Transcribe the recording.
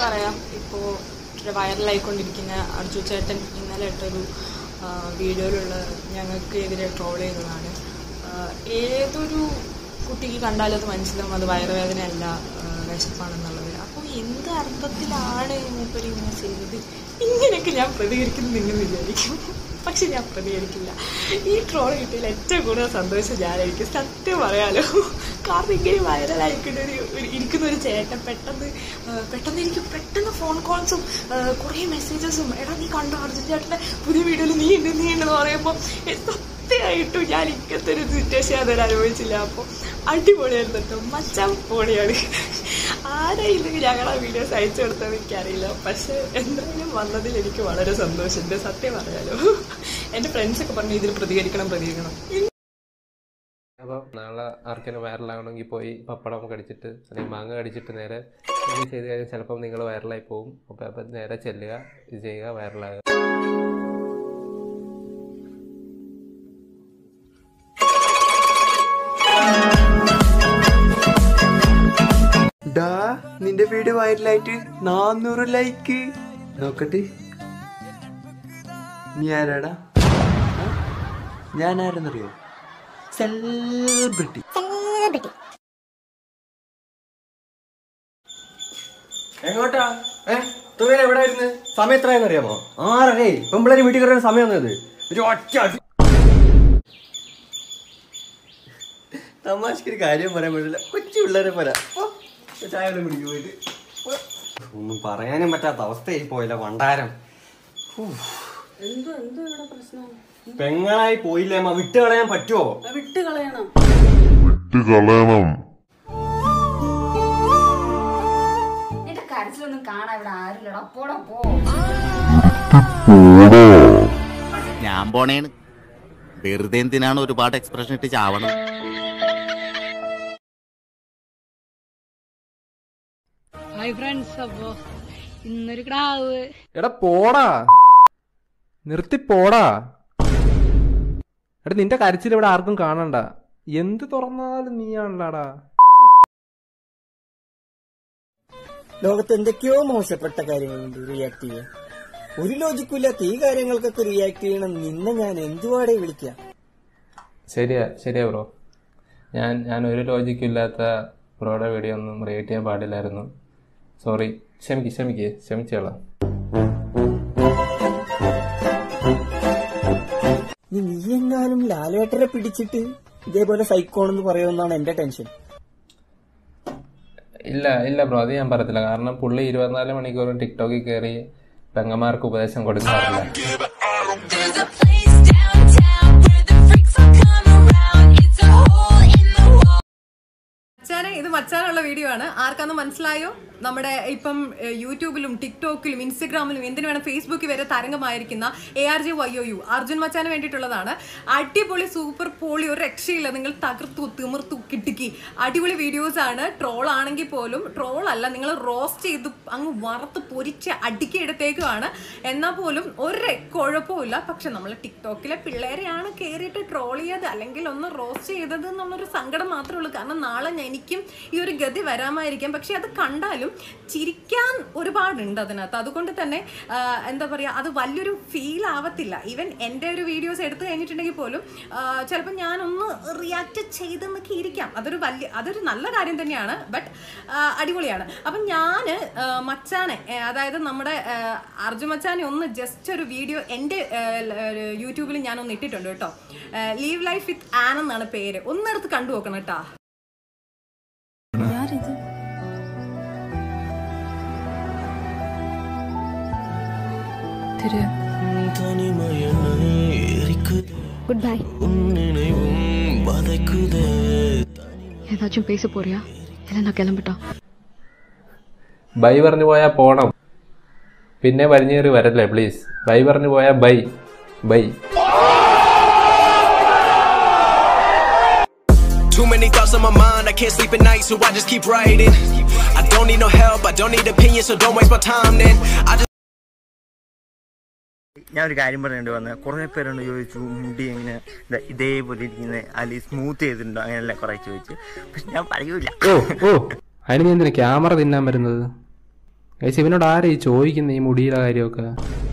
പറയാം ഇപ്പോൾ വൈറലായിക്കൊണ്ടിരിക്കുന്ന അർജു ചേട്ടൻ ഇന്നലെ ഇട്ടൊരു ആ, വീഡിയോയിലുള്ള ഞങ്ങൾക്ക് എതിരെ ട്രോൾ ചെയ്തതാണ് ആ, ഏതൊരു കുട്ടിക്ക് കണ്ടാലും അത് മനസ്സിലാവും അത് വയറുവേദനയല്ല ആ, വിശപ്പാണെന്നുള്ളത് അപ്പോൾ എന്ത് അർത്ഥത്തിലാണ് മൂപ്പര് ഇങ്ങനെ ചെയ്തത് ഇങ്ങനെയൊക്കെ ഞാൻ പ്രതികരിക്കുന്നത് നിങ്ങൾ വിചാരിക്കും പക്ഷെ ഞാൻ പ്രതികരിക്കില്ല ഈ ട്രോൾ കിട്ടിയതിൽ ഏറ്റവും കൂടുതൽ സന്തോഷം ഞാനായിരിക്കും സത്യം പറയാലോ കാരണം ഇങ്ങനെ വൈറലായിരിക്കുന്ന ഒരു ഒരു- ഇരിക്കുന്ന ഒരു ചേട്ടൻ പെട്ടെന്ന് ആ, പെട്ടെന്ന് എനിക്ക് പെട്ടെന്ന് ഫോൺ കോൾസും കുറേ മെസ്സേജസും എടാ നീ കണ്ടോ അർജുൻ ചേട്ടൻ്റെ പുതിയ വീഡിയോയിൽ നീ ഉണ്ട് നീ ഉണ്ടെന്ന് പറയുമ്പോൾ സത്യമായിട്ടും ഞാൻ ഇങ്ങനത്തെ ഒരു സിറ്റുവേഷൻ അതുവരെ അനുഭവിച്ചില്ല അപ്പോൾ അടിപൊളിയായിരുന്നു കേട്ടോ മച്ചാൻ പൊളിയാണ് ആരായില്ലെങ്കിൽ ഞങ്ങളെ വീഡിയോസ് അയച്ചു കൊടുത്തത് എനിക്കറിയില്ല പക്ഷെ എന്തായാലും വന്നതിൽ എനിക്ക് വളരെ സന്തോഷമുണ്ട് സത്യം പറയാലോ എൻ്റെ ഫ്രണ്ട്സൊക്കെ പറഞ്ഞു ഇതിൽ പ്രതികരിക്കണം പ്രതികരിക്കണം അപ്പം നാളെ ആർക്കെങ്കിലും വൈറലാകണമെങ്കിൽ പോയി പപ്പടം കടിച്ചിട്ട് അല്ലെങ്കിൽ മാങ്ങ കടിച്ചിട്ട് നേരെ ഇത് ചെയ്ത് കഴിഞ്ഞാൽ ചിലപ്പം നിങ്ങൾ വൈറലായി പോകും അപ്പോൾ അപ്പം നേരെ ചെല്ലുക ഇത് ചെയ്യുക വൈറലാകുക ഡാ നിന്റെ വീഡിയോ വൈറലായിട്ട് നാന്നൂറ് ലൈക്ക് നോക്കട്ടെ നീ ആരാടാ ആ? ഞാൻ ആരെന്നറിയോ സെലിബ്രിറ്റി എങ്ങോട്ടാ ഏ തുകയിൽ എവിടെ ആയിരുന്നു സമയം എത്രയെന്ന് അറിയാമോ ആറരേ പെമ്പിള്ളേര് വീട്ടിൽ കയറുന്ന സമയം വന്നത് ഒരു ഒറ്റ അടി. തമാശക്ക് ഒരു കാര്യം പറയാൻ പറ്റില്ല കൊച്ചു പിള്ളേരെ പോലെ പോ, ചായ വല്ലതും കുടിക്ക് പോയിട്ട് പോ. ഒന്നും പറയാനും പറ്റാത്ത അവസ്ഥയായി പോയില്ല വണ്ടാരം ഹൂ. പെങ്ങളായി പോയില്ലേ അമ്മ വിട്ട് കളയാൻ പറ്റുമോ വിട്ട് കളയണം എന്റെ കരച്ചിലൊന്നും കാണാൻ ഇവിടെ ആരുമില്ലടാ പോടാ പോ ഞാൻ പോണേണ് വെറുതെ എന്തിനാണ് ഒരുപാട് എക്സ്പ്രഷൻ ഇട്ട് ചാവണം ഹായ് ഫ്രണ്ട്സ് അപ്പോ ഇന്നൊരു ക്രാവ് എടാ പോടാ നിർത്തി പോടാ എടാ നിന്റെ കരച്ചിൽ ഇവിടെ ആർക്കും കാണണ്ട എന്ത് തുറന്നാലും നീയാണല്ലാടാ ലോകത്ത് എന്തൊക്കെയോ മോശപ്പെട്ട കാര്യങ്ങളുണ്ട് റിയാക്ട് ചെയ്യാൻ ഒരു ലോജിക്കില്ലാത്ത ഈ കാര്യങ്ങൾക്കൊക്കെ റിയാക്ട് ചെയ്യണം നിന്നെ ഞാൻ എന്തുവാടെ വിളിക്കാം ശരിയാ ശരിയാ ബ്രോ ഞാൻ ഞാൻ ഒരു ലോജിക്കും ഇല്ലാത്ത ബ്രോയുടെ വീഡിയോ ഒന്നും റിയേറ്റ് ചെയ്യാൻ പാടില്ലായിരുന്നു സോറി ക്ഷമിക്ക് ക്ഷമിക്ക് ക്ഷമിച്ചോളാം ഇനി നീ എങ്ങാനും ലാലേട്ടനെ പിടിച്ചിട്ട് ഇതേപോലെ സൈക്കോണെന്ന് പറയുമെന്നാണ് എന്റെ ടെൻഷൻ ഇല്ല ഇല്ല ബ്രോ അത് ഞാൻ പറയത്തില്ല കാരണം പുള്ളി ഇരുപത്തിനാല് മണിക്കൂറും ടിക്ടോക്കിൽ കയറി പെങ്ങന്മാർക്ക് ഉപദേശം കൊടുക്കാറില്ല There's a place downtown where the freaks all come around. It's a hole in the wall. മച്ചാനെ ഇത് മച്ചാനുള്ള വീഡിയോ ആണ് ആർക്കാന്ന് മനസ്സിലായോ നമ്മുടെ ഇപ്പം ഏഹ്, യൂട്യൂബിലും ടിക്ടോക്കിലും ഇൻസ്റ്റഗ്രാമിലും എന്തിനു വേണം ഫേസ്ബുക്കിൽ വരെ തരംഗമായിരിക്കുന്ന A R J Y O U Arjun മച്ചാന് വേണ്ടിയിട്ടുള്ളതാണ് അടിപൊളി സൂപ്പർ പോളി ഒരു രക്ഷയില്ല നിങ്ങൾ തകർത്തു തിമിർത്തു കിട്ടിക്കി അടിപൊളി വീഡിയോസ് ആണ് ട്രോൾ ആണെങ്കിൽ പോലും ട്രോൾ അല്ല നിങ്ങൾ റോസ്റ്റ് ചെയ്ത് അങ്ങ് വറുത്ത് പൊരിച്ച് അടുക്കി എടുത്തേക്കുമാണ് എന്നാൽ പോലും ഒരു കുഴപ്പമില്ല പക്ഷെ നമ്മൾ ടിക്ടോക്കിലെ പിള്ളേരെയാണ് കയറിയിട്ട് ട്രോൾ ചെയ്ത് അല്ലെങ്കിൽ ഒന്ന് റോസ്റ്റ് ചെയ്തത് എന്നുള്ളൊരു സങ്കടം മാത്രമേ ഉള്ളൂ കാരണം നാളെ ഞാൻ- എനിക്കും ഈ ഒരു ഗതി വരാമായിരിക്കാം പക്ഷെ അത് കണ്ടാലും ചിരിക്കാൻ ഒരുപാടുണ്ട് അതിനകത്ത് അതുകൊണ്ട് തന്നെ ആ, എന്താ പറയുക അത് വലിയൊരു ഫീൽ ആവത്തില്ല ഈവൻ എൻ്റെ ഒരു വീഡിയോസ് എടുത്തു കഴിഞ്ഞിട്ടുണ്ടെങ്കിൽ പോലും ചിലപ്പോൾ ഞാനൊന്ന് റിയാക്ട് ചെയ്തെന്നൊക്കെ ഇരിക്കാം അതൊരു വലിയ അതൊരു നല്ല കാര്യം തന്നെയാണ് ബട്ട് അടിപൊളിയാണ് അപ്പം ഞാൻ മച്ചാനെ ആ, അതായത് നമ്മുടെ ആ, അർജുൻ മച്ചാനെ ഒന്ന് ജസ്റ്റ് ഒരു വീഡിയോ എൻ്റെ യൂട്യൂബിൽ ഞാനൊന്ന് ഇട്ടിട്ടുണ്ട് കേട്ടോ ലീവ് ലൈഫ് വിത്ത് ആൻ എന്നാണ് പേര് ഒന്നെടുത്ത് കണ്ടു നോക്കണം കേട്ടോ குட் பை ஏதாச்சும் பேச போறியா இல்லை நான் கிளம்பிட்டா ബൈ പറഞ്ഞു പോയാൽ പോണം പിന്നെ വലിഞ്ഞേറി വരല്ലേ പ്ലീസ് ബൈ പറഞ്ഞു പോയാൽ bye bye Too many thoughts on my mind, I can't sleep at night, so I just keep writing. I don't need no help, I don't need opinions, so don't waste my time then. I just ഞാൻ ഒരു കാര്യം പറയേണ്ടി വന്നത് കുറെ പേരോട് ചോദിച്ചു മുടി എങ്ങനെ ദാ ഇതേപോലെ ഇരിക്കുന്നത് അല്ലെങ്കിൽ സ്മൂത്ത് ചെയ്തിട്ടുണ്ടോ അങ്ങനെയല്ല കുറെ ചോദിച്ചു പക്ഷെ ഞാൻ പറയൂല ഓ ഓ അതിന് നീ എന്തിനാ ക്യാമറ തിന്നാൻ വരുന്നത് ഗൈസ് ഇവനോട് ആരാ ഈ ചോദിക്കുന്നത് ഈ മുടിയുടെ കാര്യമൊക്കെ